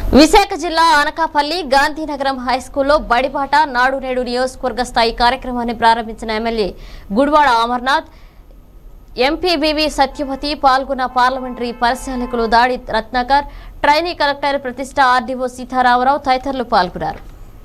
విశాఖ జిల్లా అనకాపల్లి గాంధీనగరం హైస్కూల్లో బడిబాట నాడు నేడు నియోజకవర్గ స్థాయి కార్యక్రమాన్ని ప్రారంభించిన ఎమ్మెల్యే గుడివాడ అమర్నాథ్ ఎంపీబీవీ సత్యవతి పాల్గొన్న పార్లమెంటరీ పరిశీలకులు Dadi Ratnakar trainee collector Pratishta RDO Sitaramarao తదితరులు పాల్గొన్నారు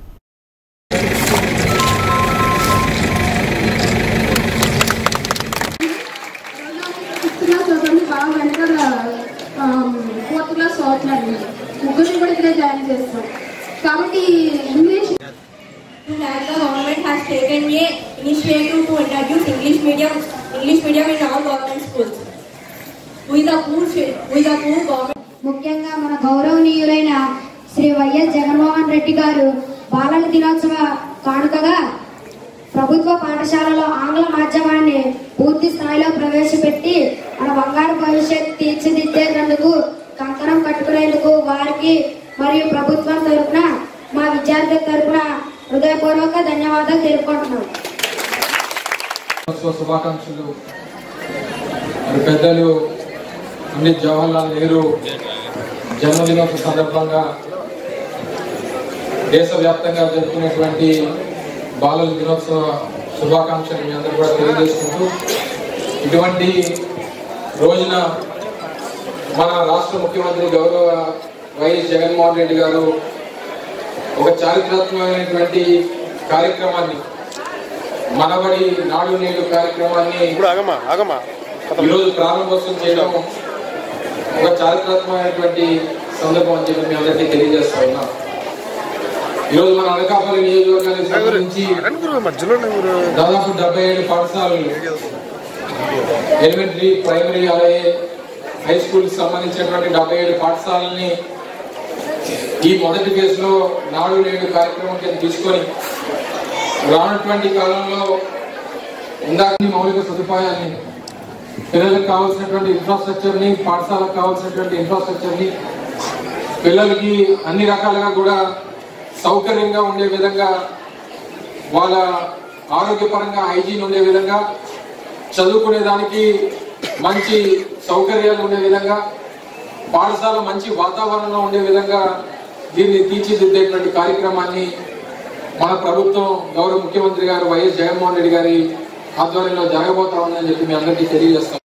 ఫిఫ్త్ క్లాస్ చదవండి బాగా వెనకాల ఫోర్త్ క్లాస్ చదువుతున్నారు ముగ్గురిని కూడా ఇక్కడే జాయిన్ చేస్తాం కాబట్టి English that the government has taken a initiative to introduce English medium English medium in all government schools. With the poor with the poor government ముఖ్యంగా మన గౌరవనీయులైన శ్రీ వైఎస్ జగన్మోహన్ రెడ్డి గారు బాలల దినోత్సవ కానుకగా ప్రభుత్వ పాఠశాలలో ఆంగ్ల మాధ్యమాన్ని పూర్తి స్థాయిలో ప్రవేశపెట్టి మన బంగారు భవిష్యత్ తీర్చిదిద్దేందుకు కంకణం కట్టుకునేందుకు వారికి మరియు ప్రభుత్వం తరపున మా విద్యార్థుల తరపున హృదయపూర్వక ధన్యవాదాలు తెలుపుకుంటున్నాం దినోత్సవ శుభాకాంక్షలు మరి పెద్దలు పండిత్ జవహర్లాల్ నెహ్రూ జన్మదినోత్సవ సందర్భంగా దేశవ్యాప్తంగా జరుపుకునేటువంటి బాలల దినోత్సవ శుభాకాంక్షలు మీ అందరూ కూడా తెలియజేసుకుంటూ ఇటువంటి రోజున మన రాష్ట్ర ముఖ్యమంత్రి గౌరవ వైఎస్ జగన్మోహన్ రెడ్డి గారు ఒక చారిత్రాత్మకమైనటువంటి కార్యక్రమాన్ని మనబడి నాడు నేడు కార్యక్రమాన్ని ఇప్పుడు ఆగమ్మా ఆగమ్మా ఈరోజు ప్రారంభోత్సవం చేయడం ఒక చారిత్రాత్మకమైనటువంటి సందర్భం అని చెప్పి మీ అందరికీ తెలియజేస్తా ఉన్నాం ఈరోజు మన అనకాపల్లి నియోజకవర్గానికి సంబంధించి రండి గురు మధ్యలో గురు దాదాపు డెబ్బై ఏడు పాఠశాలలు ఎలిమెంటరీ ప్రైమరీ అలాగే హై స్కూల్ సంబంధించినటువంటి డెబ్బై ఏడు పాఠశాలని ఈ మొదటి ఫేజ్లో నాడు నేడు కార్యక్రమం కింద తీసుకొని రానటువంటి కాలంలో ఇందాక మౌలిక సదుపాయాన్ని పిల్లలకు కావాల్సినటువంటి ఇన్ఫ్రాస్ట్రక్చర్ని పాఠశాలకు కావాల్సినటువంటి ఇన్ఫ్రాస్ట్రక్చర్ని పిల్లలకి అన్ని రకాలుగా కూడా సౌకర్యంగా ఉండే విధంగా వాళ్ళ ఆరోగ్యపరంగా హైజీన్ ఉండే విధంగా చదువుకునే దానికి మంచి సౌకర్యాలు ఉండే విధంగా పాఠశాల మంచి వాతావరణంలో ఉండే విధంగా దీన్ని తీర్చిదిద్దేటువంటి కార్యక్రమాన్ని మన ప్రభుత్వం గౌరవ ముఖ్యమంత్రి గారు వైఎస్ జగన్మోహన్ రెడ్డి గారి ఆధ్వర్యంలో జరగబోతా ఉందని చెప్పి మీ అందరికీ తెలియజేస్తాం